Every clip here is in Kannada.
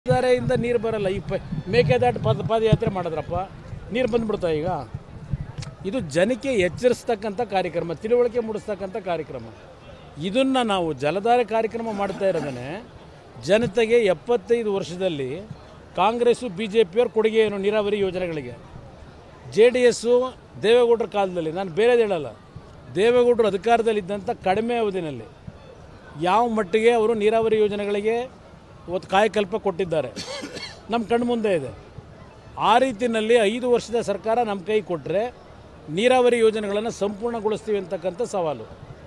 ಧಾರೆಯಿಂದ ನೀರು ಬರಲ್ಲ ಈ ಪ ಮೇಕೆದಾಟು ಪದ ಪಾದಯಾತ್ರೆ ಮಾಡಿದ್ರಪ್ಪ ನೀರು ಬಂದ್ಬಿಡ್ತಾ ಈಗ ಇದು ಜನಕ್ಕೆ ಎಚ್ಚರಿಸ್ತಕ್ಕಂಥ ಕಾರ್ಯಕ್ರಮ ತಿಳುವಳಿಕೆ ಮೂಡಿಸ್ತಕ್ಕಂಥ ಕಾರ್ಯಕ್ರಮ ಇದನ್ನು ನಾವು ಜಲಧಾರೆ ಕಾರ್ಯಕ್ರಮ ಮಾಡ್ತಾ ಇರೋದೇ ಜನತೆಗೆ ಎಪ್ಪತ್ತೈದು ವರ್ಷದಲ್ಲಿ ಕಾಂಗ್ರೆಸ್ಸು ಬಿ ಜೆ ಪಿಯವ್ರ ಕೊಡುಗೆ ಏನು ನೀರಾವರಿ ಯೋಜನೆಗಳಿಗೆ ಜೆ ಡಿ ಎಸ್ಸು ದೇವೇಗೌಡರ ಕಾಲದಲ್ಲಿ ನಾನು ಬೇರೆದು ಹೇಳಲ್ಲ ದೇವೇಗೌಡರು ಅಧಿಕಾರದಲ್ಲಿದ್ದಂಥ ಕಡಿಮೆ ಅವಧಿನಲ್ಲಿ ಯಾವ ಮಟ್ಟಿಗೆ ಅವರು ನೀರಾವರಿ ಯೋಜನೆಗಳಿಗೆ ಇವತ್ತು ಕಾಯಕಲ್ಪ ಕೊಟ್ಟಿದ್ದಾರೆ ನಮ್ಮ ಕಣ್ಣು ಮುಂದೆ ಇದೆ ಆ ರೀತಿಯಲ್ಲಿ ಐದು ವರ್ಷದ ಸರ್ಕಾರ ನಮ್ಮ ಕೈ ಕೊಟ್ಟರೆ ನೀರಾವರಿ ಯೋಜನೆಗಳನ್ನು ಸಂಪೂರ್ಣಗೊಳಿಸ್ತೀವಿ ಅಂತಕ್ಕಂಥ ಸವಾಲು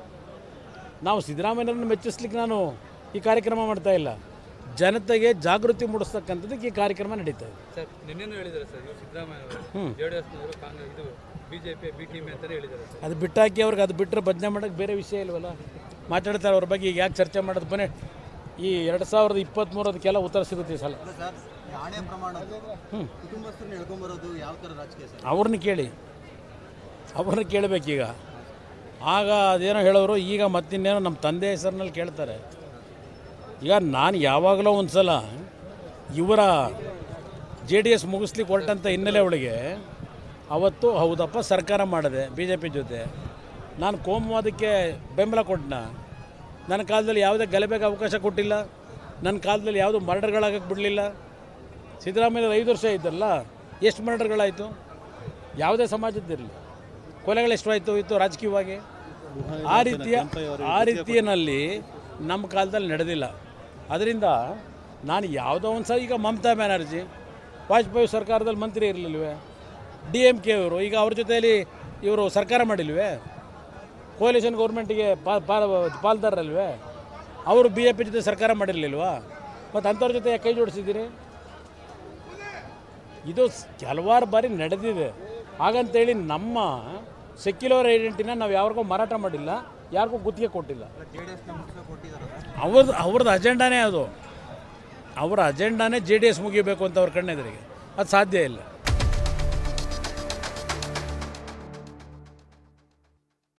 ನಾವು ಸಿದ್ದರಾಮಯ್ಯರನ್ನು ಮೆಚ್ಚಿಸ್ಲಿಕ್ಕೆ ನಾನು ಈ ಕಾರ್ಯಕ್ರಮ ಮಾಡ್ತಾ ಇಲ್ಲ ಜನತೆಗೆ ಜಾಗೃತಿ ಮೂಡಿಸ್ತಕ್ಕಂಥದ್ದಕ್ಕೆ ಈ ಕಾರ್ಯಕ್ರಮ ನಡೀತಾ ಇದೆ ಸರ್ ನಿನ್ನೆನೂ ಹೇಳಿದ್ದಾರೆ ಸರ್ ಇವರು ಸಿದ್ದರಾಮಯ್ಯ ಅವರು ಜೆ ಡಿ ಎಸ್ನವರು ಕಾಂಗ್ರೆಸ್ ಇದು ಬಿಜೆಪಿ ಬಿ ಟೀಮ್ ಅಂತಾನೆ ಹೇಳಿದ್ದಾರೆ ಸರ್ ಅದು ಬಿಟ್ಟಾಕಿ ಅವ್ರಿಗೆ ಅದು ಬಿಟ್ಟರೆ ಬದನೆ ಮಾಡೋಕ್ಕೆ ಬೇರೆ ವಿಷಯ ಇಲ್ವಲ್ಲ ಮಾತಾಡ್ತಾರೆ ಅವ್ರ ಬಗ್ಗೆ ಈಗ ಯಾಕೆ ಚರ್ಚೆ ಮಾಡೋದು ಬನ್ನಿ ಈ ಎರಡು ಸಾವಿರದ ಇಪ್ಪತ್ತ್ಮೂರು ಅದಕ್ಕೆಲ್ಲ ಉತ್ತರ ಸಿಗುತ್ತೆ ಈ ಸಲ ಸರ್ ಈ ಹಣೆ ಪ್ರಮಾಣ ಕುಟುಂಬಸ್ಥರನ್ನ ಹೇಳ್ಕೊಂಬರೋದು ಯಾವ ಥರ ರಾಜಕೀಯ ಸರ್ ಅವ್ರನ್ನ ಕೇಳಿ ಅವ್ರನ್ನ ಕೇಳಬೇಕೀಗ ಆಗ ಅದೇನೋ ಹೇಳೋರು ಈಗ ಮತ್ತಿನ್ನೇನೋ ನಮ್ಮ ತಂದೆ ಹೆಸರಿನಲ್ಲಿ ಕೇಳ್ತಾರೆ ಈಗ ನಾನು ಯಾವಾಗಲೂ ಒಂದು ಸಲ ಇವರ ಜೆ ಡಿ ಎಸ್ ಮುಗಿಸ್ಲಿಕ್ಕೆ ಹೊರಟಂಥ ಹಿನ್ನೆಲೆ ಒಳಗೆ ಅವತ್ತು ಹೌದಪ್ಪ ಸರ್ಕಾರ ಮಾಡಿದೆ ಬಿ ಜೆ ಪಿ ಜೊತೆ ನಾನು ಕೋಮುವಾದಕ್ಕೆ ಬೆಂಬಲ ಕೊಟ್ಟನ ನನ್ನ ಕಾಲದಲ್ಲಿ ಯಾವುದೇ ಗಲಭೆಗೆ ಅವಕಾಶ ಕೊಟ್ಟಿಲ್ಲ ನನ್ನ ಕಾಲದಲ್ಲಿ ಯಾವುದು ಮರ್ಡರ್ಗಳಾಗಕ್ಕೆ ಬಿಡಲಿಲ್ಲ ಸಿದ್ದರಾಮಯ್ಯ ಐದು ವರ್ಷ ಇದ್ದಲ್ಲ ಎಷ್ಟು ಮರ್ಡರ್ಗಳಾಯಿತು ಯಾವುದೇ ಸಮಾಜದ್ದಿರಲಿ ಕೊಲೆಗಳು ಎಷ್ಟುವಾಯಿತು ಇತ್ತು ರಾಜಕೀಯವಾಗಿ ಆ ರೀತಿಯ ಆ ರೀತಿಯಲ್ಲಿ ನಮ್ಮ ಕಾಲದಲ್ಲಿ ನಡೆದಿಲ್ಲ ಅದರಿಂದ ನಾನು ಯಾವುದೋ ಒಂದು ಸಲ ಈಗ ಮಮತಾ ಬ್ಯಾನರ್ಜಿ ವಾಜಪೇಯಿ ಸರ್ಕಾರದಲ್ಲಿ ಮಂತ್ರಿ ಇರಲಿಲ್ವೇ ಡಿ ಎಮ್ ಕೆ ಅವರು ಈಗ ಅವ್ರ ಜೊತೆಯಲ್ಲಿ ಇವರು ಸರ್ಕಾರ ಮಾಡಿಲ್ವೇ ಕೋಲಿಷನ್ ಗೌರ್ಮೆಂಟಿಗೆ ಪಾ ಪಾಲ್ದಾರಲ್ವೇ ಅವರು ಬಿ ಜೆ ಪಿ ಜೊತೆ ಸರ್ಕಾರ ಮಾಡಿರಲಿಲ್ವಾ ಮತ್ತು ಅಂಥವ್ರ ಜೊತೆ ಯಾಕೆ ಕೈ ಜೋಡಿಸಿದ್ದೀರಿ ಇದು ಸ್- ಹಲವಾರು ಬಾರಿ ನಡೆದಿದೆ ಹಾಗಂತೇಳಿ ನಮ್ಮ ಸೆಕ್ಯುಲರ್ ಐಡೆಂಟಿನ ನಾವು ಯಾರಿಗೂ ಮಾರಾಟ ಮಾಡಿಲ್ಲ ಯಾರಿಗೂ ಗುತ್ತಿಗೆ ಕೊಟ್ಟಿಲ್ಲ ಜೆ ಡಿ ಎಸ್ನ ಮುಗಿಸೋ ಕೊಟ್ಟಿದ್ದಾರೆ ಸರ್ ಅವ್ರದ್ದು ಅವ್ರದ್ದು ಅಜೆಂಡಾನೇ ಅದು ಅವರ ಅಜೆಂಡಾನೇ ಜೆ ಡಿ ಎಸ್ ಮುಗಿಬೇಕು ಅಂತ ಅವ್ರ ಕಣ್ಣೆದುರಿಗೆ ಅದು ಸಾಧ್ಯ ಇಲ್ಲ